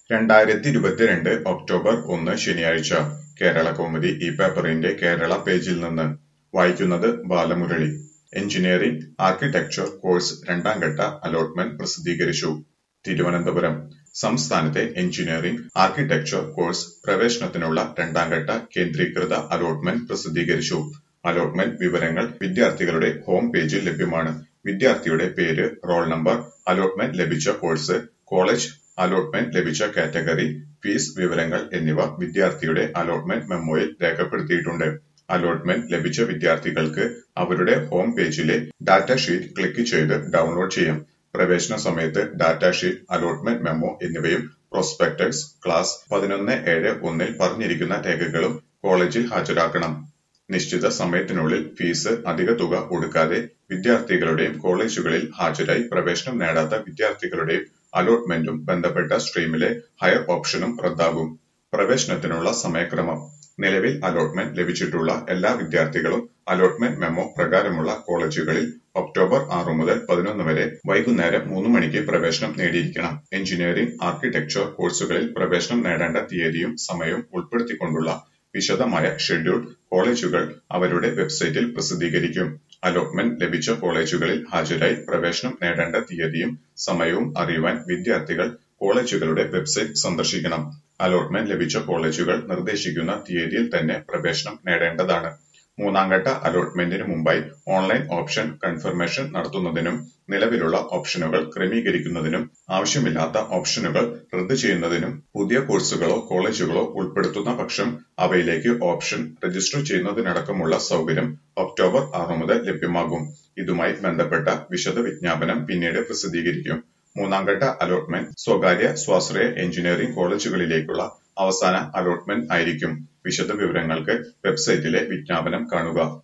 രണ്ടായിരത്തി ഇരുപത്തിരണ്ട് ഒക്ടോബർ ഒന്ന് ശനിയാഴ്ച കേരള കൗമുദി ഈ പേപ്പറിന്റെ കേരള പേജിൽ നിന്ന് വായിക്കുന്നത് ബാലമുരളി എഞ്ചിനീയറിംഗ് ആർക്കിടെക്ചർ കോഴ്സ് രണ്ടാം ഘട്ട അലോട്ട്മെന്റ് പ്രസിദ്ധീകരിച്ചു തിരുവനന്തപുരം സംസ്ഥാനത്തെ എഞ്ചിനീയറിംഗ് ആർക്കിടെക്ചർ കോഴ്സ് പ്രവേശനത്തിനുള്ള രണ്ടാം ഘട്ട കേന്ദ്രീകൃത അലോട്ട്മെന്റ് പ്രസിദ്ധീകരിച്ചു അലോട്ട്മെന്റ് വിവരങ്ങൾ വിദ്യാർത്ഥികളുടെ ഹോം പേജിൽ ലഭ്യമാണ് വിദ്യാർത്ഥിയുടെ പേര് റോൾ നമ്പർ അലോട്ട്മെന്റ് ലഭിച്ച കോഴ്സ് കോളേജ് അലോട്ട്മെന്റ് ലഭിച്ച കാറ്റഗറി ഫീസ് വിവരങ്ങൾ എന്നിവ വിദ്യാർത്ഥിയുടെ അലോട്ട്മെന്റ് മെമ്മോയിൽ രേഖപ്പെടുത്തിയിട്ടുണ്ട് അലോട്ട്മെന്റ് ലഭിച്ച വിദ്യാർത്ഥികൾക്ക് അവരുടെ ഹോം പേജിലെ ഡാറ്റ ഷീറ്റ് ക്ലിക്ക് ചെയ്ത് ഡൗൺലോഡ് ചെയ്യാം പ്രവേശന സമയത്ത് ഡാറ്റ ഷീറ്റ് അലോട്ട്മെന്റ് മെമ്മോ എന്നിവയും പ്രോസ്പെക്ടസ് ക്ലാസ് പതിനൊന്ന് ഏഴ് ഒന്നിൽ പറഞ്ഞിരിക്കുന്ന രേഖകളും കോളേജിൽ ഹാജരാക്കണം നിശ്ചിത സമയത്തിനുള്ളിൽ ഫീസ് അധിക തുക കൊടുക്കാതെ വിദ്യാർത്ഥികളുടെയും കോളേജുകളിൽ ഹാജരായി പ്രവേശനം നേടാത്ത വിദ്യാർത്ഥികളുടെയും അലോട്ട്മെന്റും ബന്ധപ്പെട്ട സ്ട്രീമിലെ ഹയർ ഓപ്ഷനും റദ്ദാകും പ്രവേശനത്തിനുള്ള സമയക്രമം നിലവിൽ അലോട്ട്മെന്റ് ലഭിച്ചിട്ടുള്ള എല്ലാ വിദ്യാർത്ഥികളും അലോട്ട്മെന്റ് മെമ്മോ പ്രകാരമുള്ള കോളേജുകളിൽ ഒക്ടോബർ ആറ് മുതൽ പതിനൊന്ന് വരെ വൈകുന്നേരം മൂന്ന് മണിക്ക് പ്രവേശനം നേടിയിരിക്കണം എഞ്ചിനീയറിംഗ് ആർക്കിടെക്ചർ കോഴ്സുകളിൽ പ്രവേശനം നേടേണ്ട തീയതിയും സമയവും ഉൾപ്പെടുത്തിക്കൊണ്ടുള്ള വിശദമായ ഷെഡ്യൂൾ കോളേജുകൾ അവരുടെ വെബ്സൈറ്റിൽ പ്രസിദ്ധീകരിക്കും അലോട്ട്മെന്റ് ലഭിച്ച കോളേജുകളിൽ ഹാജരായി പ്രവേശനം നേടേണ്ട തീയതിയും സമയവും അറിയുവാൻ വിദ്യാർത്ഥികൾ കോളേജുകളുടെ വെബ്സൈറ്റ് സന്ദർശിക്കണം അലോട്ട്മെന്റ് ലഭിച്ച കോളേജുകൾ നിർദ്ദേശിക്കുന്ന തീയതിയിൽ തന്നെ പ്രവേശനം നേടേണ്ടതാണ് മൂന്നാം ഘട്ട അലോട്ട്മെന്റിന് മുമ്പായി ഓൺലൈൻ ഓപ്ഷൻ കൺഫർമേഷൻ നടത്തുന്നതിനും നിലവിലുള്ള ഓപ്ഷനുകൾ ക്രമീകരിക്കുന്നതിനും ആവശ്യമില്ലാത്ത ഓപ്ഷനുകൾ റദ്ദ് ചെയ്യുന്നതിനും പുതിയ കോഴ്സുകളോ കോളേജുകളോ ഉൾപ്പെടുത്തുന്ന പക്ഷം അവയിലേക്ക് ഓപ്ഷൻ രജിസ്റ്റർ ചെയ്യുന്നതിനടക്കമുള്ള സൗകര്യം ഒക്ടോബർ ആറ് മുതൽ ലഭ്യമാകും ഇതുമായി ബന്ധപ്പെട്ട വിശദ വിജ്ഞാപനം പിന്നീട് പ്രസിദ്ധീകരിക്കും മൂന്നാം ഘട്ട അലോട്ട്മെന്റ് സ്വകാര്യ സ്വാശ്രയ എഞ്ചിനീയറിംഗ് കോളേജുകളിലേക്കുള്ള അവസാന അലോട്ട്മെന്റ് ആയിരിക്കും വിശദ വിവരങ്ങൾക്ക് വെബ്സൈറ്റിലെ വിജ്ഞാപനം കാണുക